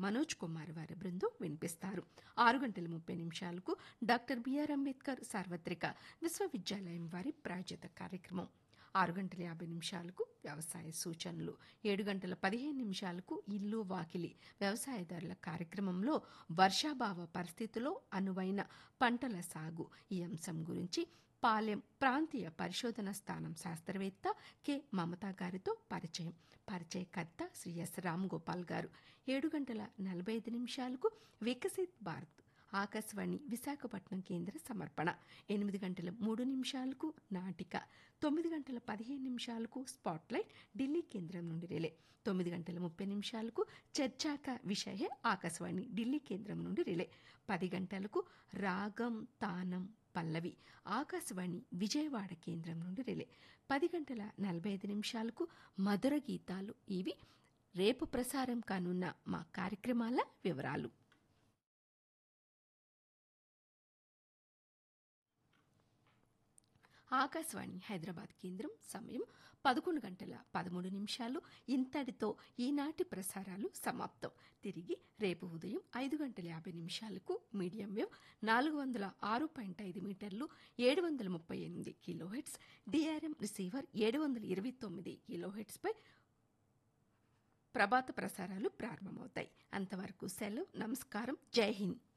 మనోజ్ కుమార్ వారి బృందం వినిపిస్తారు ఆరు గంటల ముప్పై నిమిషాలకు డాక్టర్ బిఆర్ అంబేద్కర్ సార్వత్రిక విశ్వవిద్యాలయం వారి ప్రాయోజిత కార్యక్రమం ఆరు గంటల యాభై నిమిషాలకు వ్యవసాయ సూచనలు ఏడు గంటల పదిహేను నిమిషాలకు ఇల్లు వాకిలి వ్యవసాయదారుల కార్యక్రమంలో వర్షాభావ పరిస్థితుల్లో అనువైన పంటల సాగు ఈ అంశం గురించి పాలెం ప్రాంతీయ పరిశోధన స్థానం శాస్త్రవేత్త కె మమతా గారితో పరిచయం పరిచయకర్త శ్రీ ఎస్ రామ్ గోపాల్ గారు ఏడు గంటల నలభై ఐదు నిమిషాలకు వికసిత్ భారత్ ఆకాశవాణి విశాఖపట్నం కేంద్ర సమర్పణ ఎనిమిది గంటల మూడు నిమిషాలకు నాటిక తొమ్మిది గంటల పదిహేను నిమిషాలకు స్పాట్లైట్ ఢిల్లీ కేంద్రం నుండి రిలే తొమ్మిది గంటల ముప్పై నిమిషాలకు చర్చాక విషయ ఆకాశవాణి ఢిల్లీ కేంద్రం నుండి రిలే పది గంటలకు రాగం తానం పల్లవి ఆకాశవాణి విజయవాడ కేంద్రం నుండి రిలే పది గంటల నలభై ఐదు నిమిషాలకు మధుర గీతాలు ఇవి రేపు ప్రసారం కానున్న మా కార్యక్రమాల వివరాలు ఆకాశవాణి హైదరాబాద్ కేంద్రం సమయం పదకొండు గంటల పదమూడు నిమిషాలు ఇంతటితో ఈనాటి ప్రసారాలు సమాప్తం తిరిగి రేపు ఉదయం ఐదు గంటల యాభై నిమిషాలకు మీడియం వేవ్ నాలుగు వందల ఆరు పాయింట్ ఐదు మీటర్లు ఏడు వందల ముప్పై ఎనిమిది కిలోహెట్స్ డిఆర్ఎం రిసీవర్ ఏడు వందల ఇరవై తొమ్మిది కిలోహెట్స్పై ప్రభాత ప్రసారాలు ప్రారంభమవుతాయి అంతవరకు సెలవు నమస్కారం జై హింద్